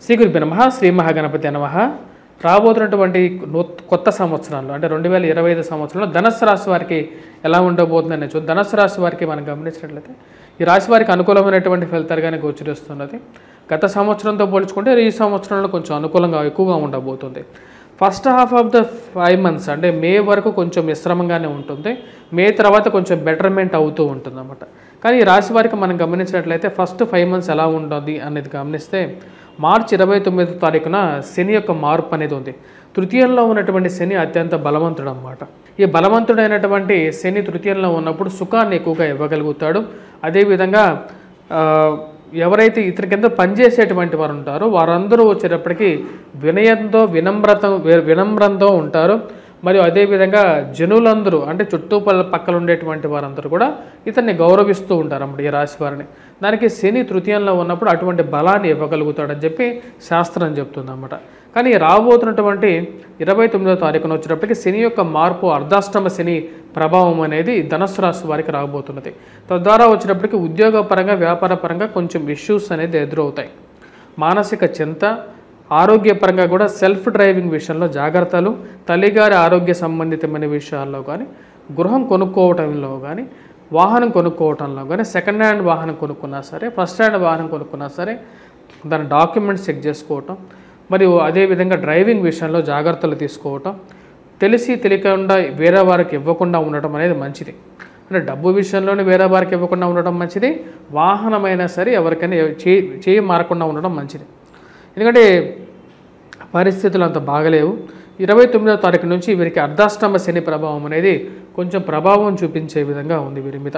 శ్రీ గురుభ్య నమ శ్రీ మహాగణపతి నమ రాబోతున్నటువంటి నూత్- కొత్త సంవత్సరంలో అంటే రెండు వేల ఇరవై ఐదు సంవత్సరంలో ధనస్సు రాశి వారికి ఎలా ఉండబోతుందని చూ ధనస్సు రాశి వారికి మనం గమనించినట్లయితే ఈ రాశి వారికి అనుకూలమైనటువంటి ఫలితాలుగానే గోచరిస్తున్నది గత సంవత్సరంతో పోల్చుకుంటే ఈ సంవత్సరంలో కొంచెం అనుకూలంగా ఎక్కువగా ఉండబోతుంది first half of the five months అంటే మే వరకు కొంచెం మిశ్రమంగానే ఉంటుంది మే తర్వాత కొంచెం బెటర్మెంట్ అవుతూ ఉంటుంది అన్నమాట కానీ ఈ రాశి వారికి మనం గమనించినట్లయితే ఫస్ట్ ఫైవ్ మంత్స్ ఎలా ఉంటుంది అనేది గమనిస్తే మార్చ్ ఇరవై తొమ్మిదో తారీఖున శని యొక్క మార్పు అనేది ఉంది తృతీయంలో ఉన్నటువంటి శని అత్యంత బలవంతుడు అన్నమాట ఈ బలవంతుడైనటువంటి శని తృతీయంలో ఉన్నప్పుడు సుఖాన్ని ఎక్కువగా ఇవ్వగలుగుతాడు అదేవిధంగా ఆ, ఎవరైతే ఇతని కింద పనిచేసేటువంటి వారు ఉంటారో వారందరూ వచ్చేటప్పటికి వినయంతో వినమ్రత వినమ్రంతో ఉంటారు మరియు అదేవిధంగా జనులందరూ అంటే చుట్టుపక్కల పక్కల ఉండేటువంటి వారందరూ కూడా ఇతన్ని గౌరవిస్తూ ఉంటారు అన్నమాట ఈ రాశి వారిని దానికి శని తృతీయంలో ఉన్నప్పుడు అటువంటి బలాన్ని ఇవ్వగలుగుతాడని చెప్పి శాస్త్రం చెప్తుంది అన్నమాట కానీ రాబోతున్నటువంటి ఇరవై తొమ్మిదో తారీఖున వచ్చేటప్పటికి శని యొక్క మార్పు అర్ధాష్టమ శని ప్రభావం అనేది ధనస్సు రాశి వారికి రాబోతున్నది తద్వారా వచ్చేటప్పటికి ఉద్యోగపరంగా వ్యాపారపరంగా కొంచెం ఇష్యూస్ అనేది ఎదురవుతాయి మానసిక చింత ఆరోగ్యపరంగా కూడా సెల్ఫ్ డ్రైవింగ్ విషయంలో జాగ్రత్తలు తల్లిగారి ఆరోగ్య సంబంధితమైన విషయాల్లో కానీ గృహం కొనుక్కోవటంలో కానీ వాహనం కొనుక్కోవటంలో కానీ సెకండ్ హ్యాండ్ వాహనం కొనుక్కున్నా సరే ఫస్ట్ హ్యాండ్ వాహనం కొనుక్కున్నా సరే దాని డాక్యుమెంట్స్ చెక్ చేసుకోవటం మరియు అదేవిధంగా డ్రైవింగ్ విషయంలో జాగ్రత్తలు తీసుకోవటం తెలిసి తెలియకుండా వేరే వారికి ఇవ్వకుండా ఉండటం అనేది మంచిది అంటే డబ్బు విషయంలోనే వేరే వారికి ఇవ్వకుండా ఉండటం మంచిది వాహనమైనా సరే ఎవరికైనా చేయి చేయి మారకుండా ఉండడం మంచిది ఎందుకంటే పరిస్థితులు అంత బాగలేవు ఇరవై తొమ్మిదవ తారీఖు నుంచి వీరికి అర్ధాష్టమ శని ప్రభావం అనేది కొంచెం ప్రభావం చూపించే విధంగా ఉంది వీరి మీద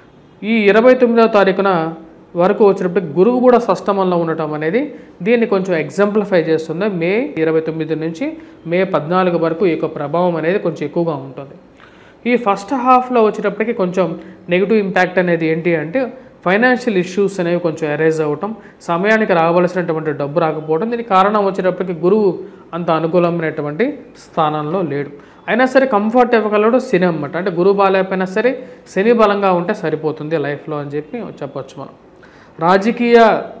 ఈ ఇరవై తొమ్మిదవ తారీఖున వరకు వచ్చినప్పుడు గురువు కూడా సష్టమంలో ఉండటం అనేది దీన్ని కొంచెం ఎగ్జాంప్లిఫై చేస్తుంది మే ఇరవై తొమ్మిది నుంచి మే పద్నాలుగు వరకు ఈ యొక్క ప్రభావం అనేది కొంచెం ఎక్కువగా ఉంటుంది ఈ ఫస్ట్ హాఫ్లో వచ్చేటప్పటికి కొంచెం నెగిటివ్ ఇంపాక్ట్ అనేది ఏంటి అంటే ఫైనాన్షియల్ ఇష్యూస్ అనేవి కొంచెం అరైజ్ అవ్వటం సమయానికి రావాల్సినటువంటి డబ్బు రాకపోవడం దీనికి కారణం వచ్చేటప్పటికి గురువు అంత అనుకూలమైనటువంటి స్థానంలో లేడు అయినా సరే కంఫర్ట్ ఇవ్వగలడు శని అన్నమాట అంటే గురువు బాగాలేకపోయినా సరే శని బలంగా ఉంటే సరిపోతుంది లైఫ్లో అని చెప్పి చెప్పొచ్చు మనం రాజకీయ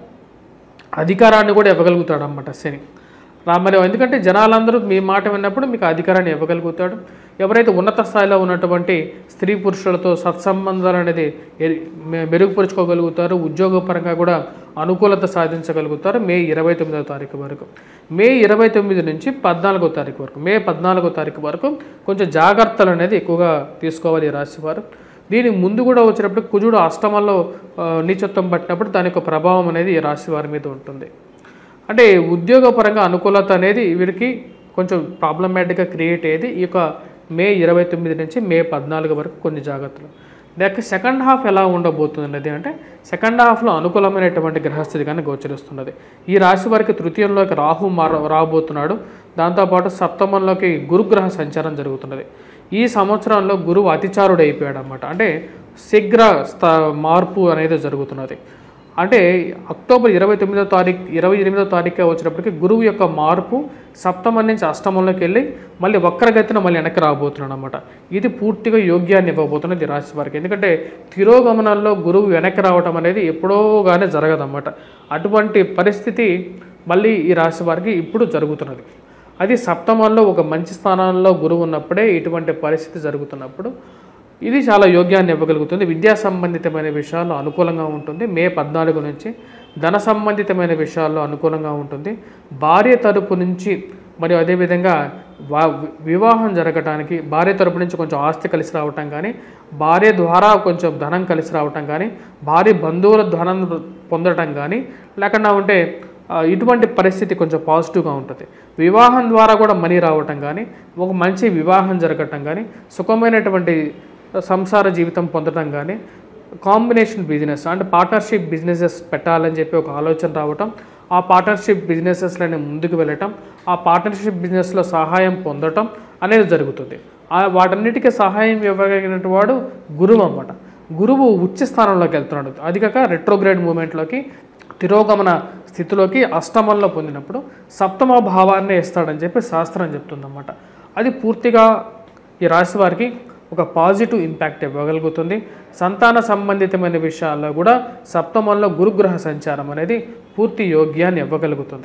అధికారాన్ని కూడా ఇవ్వగలుగుతాడు అన్నమాట శని రా మరి ఎందుకంటే జనాలందరూ మీ మాట విన్నప్పుడు మీకు అధికారాన్ని ఇవ్వగలుగుతాడు ఎవరైతే ఉన్నత స్థాయిలో ఉన్నటువంటి స్త్రీ పురుషులతో సత్సంబంధాలు అనేది ఎ- మె- మెరుగుపరుచుకోగలుగుతారు ఉద్యోగపరంగా కూడా అనుకూలత సాధించగలుగుతారు మే ఇరవై తొమ్మిదవ తారీఖు వరకు మే ఇరవై తొమ్మిది నుంచి పద్నాలుగో తారీఖు వరకు మే పద్నాలుగో తారీఖు వరకు కొంచెం జాగ్రత్తలు అనేది ఎక్కువగా తీసుకోవాలి ఈ రాశి వారు దీని ముందు కూడా వచ్చినప్పుడు కుజుడు అష్టమంలో ఆ, నీచత్వం పట్టినప్పుడు దాని యొక్క ప్రభావం అనేది ఈ రాశి వారి మీద ఉంటుంది అంటే ఉద్యోగపరంగా అనుకూలత అనేది వీరికి కొంచెం ప్రాబ్లమాటిక్గా క్రియేట్ అయ్యేది ఈ యొక్క మే ఇరవై తొమ్మిది నుంచి మే పద్నాలుగు వరకు కొన్ని జాగ్రత్తలు నెక్స్ట్ సెకండ్ హాఫ్ ఎలా ఉండబోతున్నది అంటే సెకండ్ హాఫ్లో అనుకూలమైనటువంటి గ్రహస్థితి కానీ గోచరిస్తున్నది ఈ రాశి వారికి తృతీయంలోకి రాహు మార రాబోతున్నాడు దాంతోపాటు సప్తమంలోకి గురుగ్రహ సంచారం జరుగుతున్నది ఈ సంవత్సరంలో గురువు అతిచారుడు అయిపోయాడు అనమాట అంటే శీఘ్ర స్థ మార్పు అనేది జరుగుతున్నది అంటే అక్టోబర్ ఇరవై తొమ్మిదో తారీఖు ఇరవై ఎనిమిదో తారీఖు వచ్చినప్పటికీ గురువు యొక్క మార్పు సప్తమం నుంచి అష్టమంలోకి వెళ్ళి మళ్ళీ వక్రగతిన మళ్ళీ వెనక్కి రాబోతున్నాడు అనమాట ఇది పూర్తిగా యోగ్యాన్ని ఇవ్వబోతున్నది ఈ రాశి వారికి ఎందుకంటే తిరోగమనాల్లో గురువు వెనక్కి రావటం అనేది ఎప్పుడోగానే జరగదన్నమాట అటువంటి పరిస్థితి మళ్ళీ ఈ రాశి వారికి ఇప్పుడు జరుగుతున్నది అది సప్తమంలో ఒక మంచి స్థానంలో గురువు ఉన్నప్పుడే ఇటువంటి పరిస్థితి జరుగుతున్నప్పుడు ఇది చాలా యోగ్యాన్ని ఇవ్వగలుగుతుంది విద్యా సంబంధితమైన విషయాల్లో అనుకూలంగా ఉంటుంది మే పద్నాలుగు నుంచి ధన సంబంధితమైన విషయాల్లో అనుకూలంగా ఉంటుంది భార్య తరపు నుంచి మరియు అదేవిధంగా వా వివాహం జరగటానికి భార్య తరపు నుంచి కొంచెం ఆస్తి కలిసి రావటం కానీ భార్య ద్వారా కొంచెం ధనం కలిసి రావటం కానీ భార్య బంధువుల ధనం పొందటం కానీ లేకుండా ఉంటే ఆ, ఇటువంటి పరిస్థితి కొంచెం పాజిటివ్గా ఉంటుంది వివాహం ద్వారా కూడా మనీ రావటం కానీ ఒక మంచి వివాహం జరగటం కానీ సుఖమైనటువంటి సంసార జీవితం పొందటం కానీ కాంబినేషన్ బిజినెస్ అంటే పార్ట్నర్షిప్ బిజినెసెస్ పెట్టాలని చెప్పి ఒక ఆలోచన రావటం ఆ పార్ట్నర్షిప్ బిజినెసెస్లని ముందుకు వెళ్ళటం ఆ పార్ట్నర్షిప్ బిజినెస్లో సహాయం పొందటం అనేది జరుగుతుంది ఆ వాటన్నిటికీ సహాయం ఇవ్వగలిగినటువంటి వాడు గురువు అన్నమాట గురువు ఉచ్చ స్థానంలోకి వెళ్తున్నాడు అది కాక రెట్రోగ్రేడ్ మూమెంట్లోకి తిరోగమన స్థితిలోకి అష్టమంలో పొందినప్పుడు సప్తమ భావాన్ని ఇస్తాడని చెప్పి శాస్త్రం చెప్తుందన్నమాట అది పూర్తిగా ఈ రాశి వారికి ఒక పాజిటివ్ ఇంపాక్ట్ ఇవ్వగలుగుతుంది సంతాన సంబంధితమైన విషయాల్లో కూడా సప్తమంలో గురుగ్రహ సంచారం అనేది పూర్తి యోగ్యాన్ని ఇవ్వగలుగుతుంది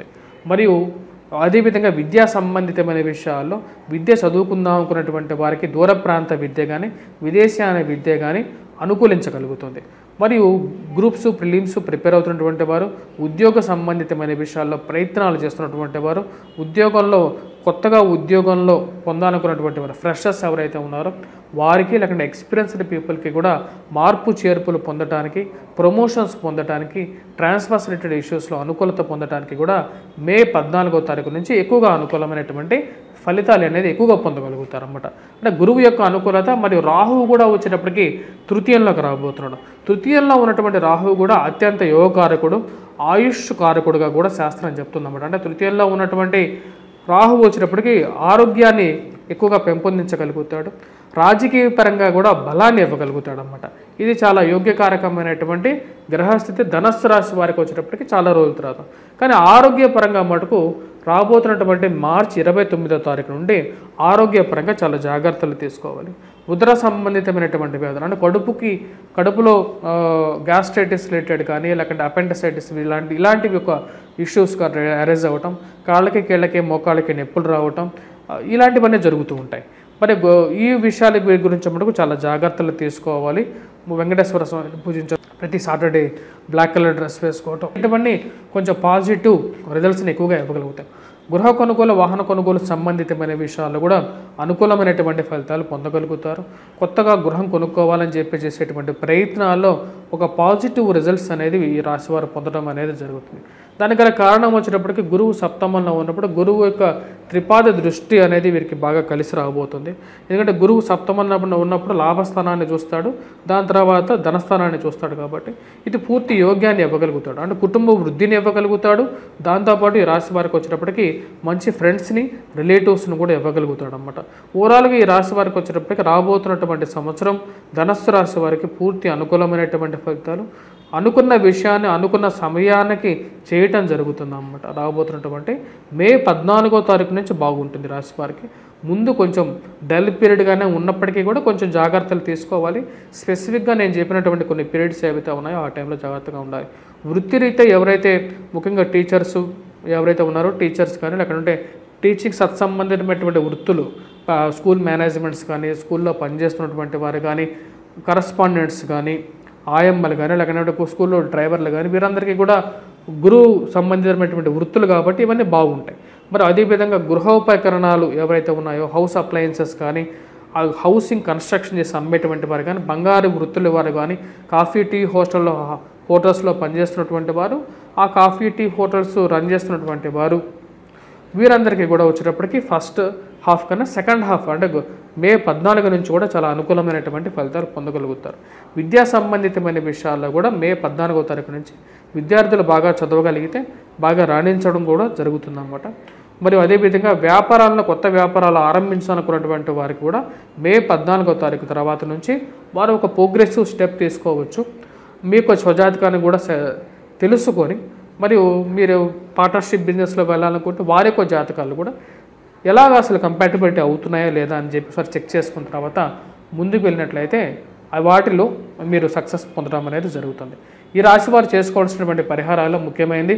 మరియు అదేవిధంగా విద్యా సంబంధితమైన విషయాల్లో విద్య చదువుకుందాం అనుకున్నటువంటి వారికి దూర ప్రాంత విద్య కానీ విదేశాన విద్య కానీ అనుకూలించగలుగుతుంది మరియు గ్రూప్స్ ప్రిలిమ్స్ ప్రిపేర్ అవుతున్నటువంటి వారు ఉద్యోగ సంబంధితమైన విషయాల్లో ప్రయత్నాలు చేస్తున్నటువంటి వారు ఉద్యోగంలో కొత్తగా ఉద్యోగంలో పొందాలనుకున్నటువంటి వారు ఫ్రెషర్స్ ఎవరైతే ఉన్నారో వారికి లేకుంటే ఎక్స్పీరియన్స్డ్ పీపుల్కి కూడా మార్పు చేర్పులు పొందడానికి ప్రమోషన్స్ పొందడానికి ట్రాన్స్ఫర్స్ రిలేటెడ్ ఇష్యూస్లో అనుకూలత పొందడానికి కూడా మే పద్నాలుగో తారీఖు నుంచి ఎక్కువగా అనుకూలమైనటువంటి ఫలితాలు అనేది ఎక్కువగా పొందగలుగుతారు అనమాట అంటే గురువు యొక్క అనుకూలత మరియు రాహువు కూడా వచ్చేటప్పటికి తృతీయంలోకి రాబోతున్నాడు తృతీయంలో ఉన్నటువంటి రాహువు కూడా అత్యంత యోగకారకుడు ఆయుష్ కారకుడుగా కూడా శాస్త్రం చెప్తుందన్నమాట అంటే తృతీయంలో ఉన్నటువంటి రాహువు వచ్చినప్పటికీ ఆరోగ్యాన్ని ఎక్కువగా పెంపొందించగలుగుతాడు రాజకీయ పరంగా కూడా బలాన్ని ఇవ్వగలుగుతాడు అనమాట ఇది చాలా యోగ్యకారకమైనటువంటి గ్రహస్థితి ధనస్సు రాశి వారికి వచ్చేటప్పటికి చాలా రోజుల తర్వాత కానీ ఆరోగ్యపరంగా మటుకు రాబోతున్నటువంటి మార్చి ఇరవై తొమ్మిదో తారీఖు నుండి ఆరోగ్యపరంగా చాలా జాగ్రత్తలు తీసుకోవాలి ఉదర సంబంధితమైనటువంటి వ్యాధులు అంటే కడుపుకి కడుపులో గ్యాస్ట్రైటిస్ రిలేటెడ్ కానీ లేకుంటే అపెండిసైటిస్ ఇలాంటి ఇలాంటివి ఒక ఇష్యూస్ అరైజ్ అవ్వటం కాళ్ళకి కీళ్ళకి మోకాళ్ళకి నొప్పులు రావటం ఆ, ఇలాంటివన్నీ జరుగుతూ ఉంటాయి మరి గో- ఈ విషయాల గు- గురించి మటుకు చాలా జాగ్రత్తలు తీసుకోవాలి వెంకటేశ్వర స్వామిని పూజించడం ప్రతి సాటర్డే బ్లాక్ కలర్ డ్రెస్ వేసుకోవటం ఇటువంటి కొంచెం పాజిటివ్ రిజల్ట్స్ని ఎక్కువగా ఇవ్వగలుగుతాయి గృహ కొనుగోలు వాహన కొనుగోలు సంబంధితమైన విషయాల్లో కూడా అనుకూలమైనటువంటి ఫలితాలు పొందగలుగుతారు కొత్తగా గృహం కొనుక్కోవాలని చెప్పి చేసేటువంటి ప్రయత్నాల్లో ఒక పాజిటివ్ రిజల్ట్స్ అనేది ఈ రాశి వారు పొందడం అనేది జరుగుతుంది దానికి గల కారణం వచ్చేటప్పటికి గురువు సప్తమంలో ఉన్నప్పుడు గురువు యొక్క త్రిపాద దృష్టి అనేది వీరికి బాగా కలిసి రాబోతుంది ఎందుకంటే గురువు సప్తమంలో ఉన్నప్పుడు లాభస్థానాన్ని చూస్తాడు దాని తర్వాత ధనస్థానాన్ని చూస్తాడు కాబట్టి ఇది పూర్తి యోగ్యాన్ని ఇవ్వగలుగుతాడు అంటే కుటుంబ వృద్ధిని ఇవ్వగలుగుతాడు దాంతోపాటు ఈ రాశి వారికి వచ్చేటప్పటికి మంచి ఫ్రెండ్స్ని రిలేటివ్స్ని కూడా ఇవ్వగలుగుతాడు అనమాట ఓవరాల్గా ఈ రాశి వారికి వచ్చేటప్పటికి రాబోతున్నటువంటి సంవత్సరం ధనస్సు రాశి వారికి పూర్తి అనుకూలమైనటువంటి ఫలితాలు అనుకున్న విషయాన్ని అనుకున్న సమయానికి చేయటం జరుగుతుంది అన్నమాట రాబోతున్నటువంటి మే పద్నాలుగో తారీఖు నుంచి బాగుంటుంది రాశి వారికి ముందు కొంచెం డల్ పీరియడ్గానే ఉన్నప్పటికీ కూడా కొంచెం జాగ్రత్తలు తీసుకోవాలి స్పెసిఫిక్గా నేను చెప్పినటువంటి కొన్ని పీరియడ్స్ ఏవైతే ఉన్నాయో ఆ టైంలో జాగ్రత్తగా ఉండాలి వృత్తిరీత్యా ఎవరైతే ముఖ్యంగా టీచర్స్ ఎవరైతే ఉన్నారో టీచర్స్ కానీ లేకుంటే టీచింగ్ సత్సంబంధితమైనటువంటి వృత్తులు ఆ, స్కూల్ మేనేజ్మెంట్స్ కానీ స్కూల్లో పనిచేస్తున్నటువంటి వారు కానీ కరస్పాండెంట్స్ కానీ ఆయమ్మలు కానీ లేకపోతే స్కూల్లో డ్రైవర్లు కానీ వీరందరికీ కూడా గురువు సంబంధితమైనటువంటి వృత్తులు కాబట్టి ఇవన్నీ బాగుంటాయి మరి అదేవిధంగా గృహోపకరణాలు ఎవరైతే ఉన్నాయో హౌస్ అప్లయన్సెస్ కానీ ఆ హౌసింగ్ కన్స్ట్రక్షన్ చేసి అమ్మేటువంటి వారు కానీ బంగారు వృత్తుల వారు కానీ కాఫీ టీ హోటల్లో హోటల్స్లో పనిచేస్తున్నటువంటి వారు ఆ కాఫీ టీ హోటల్స్ రన్ చేస్తున్నటువంటి వారు వీరందరికీ కూడా వచ్చేటప్పటికి ఫస్ట్ హాఫ్ కన్నా సెకండ్ హాఫ్ అంటే గు- మే పద్నాలుగు నుంచి కూడా చాలా అనుకూలమైనటువంటి ఫలితాలు పొందగలుగుతారు విద్యా సంబంధితమైన విషయాల్లో కూడా మే పద్నాలుగో తారీఖు నుంచి విద్యార్థులు బాగా చదవగలిగితే బాగా రాణించడం కూడా జరుగుతుందన్నమాట మరియు అదేవిధంగా వ్యాపారాలను కొత్త వ్యాపారాలు ఆరంభించాలనుకున్నటువంటి వారికి కూడా మే పద్నాలుగో తారీఖు తర్వాత నుంచి వారు ఒక ప్రోగ్రెసివ్ స్టెప్ తీసుకోవచ్చు మీకు స్వజాతకాన్ని కూడా స- తెలుసుకొని మరియు మీరు పార్ట్నర్షిప్ బిజినెస్లో వెళ్ళాలనుకుంటే వారి యొక్క జాతకాలు కూడా ఎలాగ అసలు కంపాటబిలిటీ అవుతున్నాయా లేదా అని చెప్పి ఒకసారి చెక్ చేసుకున్న తర్వాత ముందుకు వెళ్ళినట్లయితే ఆ వాటిలో మీరు సక్సెస్ పొందడం అనేది జరుగుతుంది ఈ రాశి వారు చేసుకోవాల్సినటువంటి పరిహారాల్లో ముఖ్యమైనది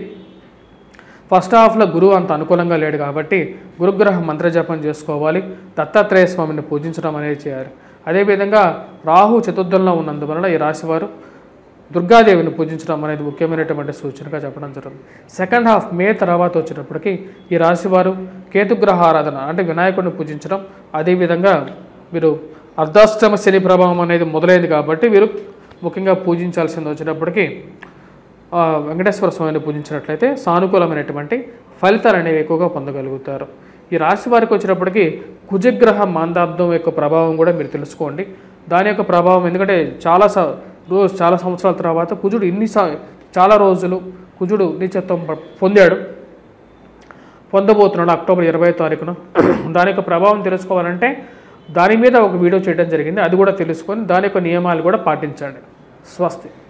ఫస్ట్ హాఫ్లో గురువు అంత అనుకూలంగా లేడు కాబట్టి గురుగ్రహ మంత్రజపం చేసుకోవాలి దత్తాత్రేయ స్వామిని పూజించడం అనేది చేయాలి అదేవిధంగా రాహు చతుర్థంలో ఉన్నందువలన ఈ రాశివారు దుర్గాదేవిని పూజించడం అనేది ముఖ్యమైనటువంటి సూచనగా చెప్పడం జరుగుతుంది సెకండ్ హాఫ్ మే తర్వాత వచ్చేటప్పటికి ఈ రాశివారు కేతుగ్రహ ఆరాధన అంటే వినాయకుడిని పూజించడం అదేవిధంగా మీరు అర్ధాష్టమ శని ప్రభావం అనేది మొదలైంది కాబట్టి వీరు ముఖ్యంగా పూజించాల్సింది వచ్చేటప్పటికి ఆ, వెంకటేశ్వర స్వామిని పూజించినట్లయితే సానుకూలమైనటువంటి ఫలితాలు అనేవి ఎక్కువగా పొందగలుగుతారు ఈ రాశి వారికి వచ్చినప్పటికీ కుజగ్రహ మాందాబ్దం యొక్క ప్రభావం కూడా మీరు తెలుసుకోండి దాని యొక్క ప్రభావం ఎందుకంటే చాలా స రోజు చాలా సంవత్సరాల తర్వాత కుజుడు ఇన్ని స- చాలా రోజులు కుజుడు నీచత్వం ప- పొందాడు పొందబోతున్నాడు అక్టోబర్ ఇరవై తారీఖున దాని యొక్క ప్రభావం తెలుసుకోవాలంటే దాని మీద ఒక వీడియో చేయడం జరిగింది అది కూడా తెలుసుకొని దాని యొక్క నియమాలు కూడా పాటించండి స్వస్తి